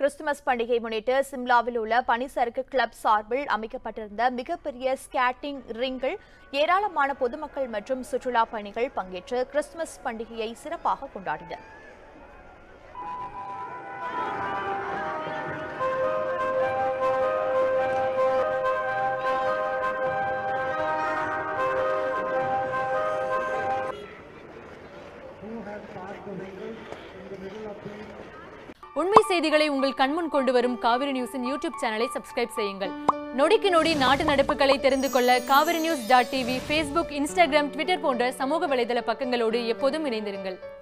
Christmas பண்டிகை முன்னிட்டு சிம்லாவில் உள்ள பனிசறுக்கு கிளப் சார்பில் அமைக்கப்பட்டிருந்த மிகப்பெரிய ஸ்கேட்டிங் ரிங்கில் ஏராளமான பொதுமக்கள் மற்றும் சுற்றுலா பயணிகள் பங்கேற்று கிறிஸ்துமஸ் பண்டிகையை சிறப்பாக கொண்டாடினர் உண்மை செய்திகளை உங்கள் கண்முன் கொண்டு வரும் காவிரி நியூஸின் யூடியூப் சேனலை சப்ஸ்கிரைப் செய்யுங்கள் நொடிக்கு நொடி நாட்டு நடப்புகளை தெரிந்து கொள்ள Kaveri news dot TV Facebook Instagram Twitter போன்ற சமூக வலைதள பக்கங்களோடு எப்போதும் இணைந்திருங்கள்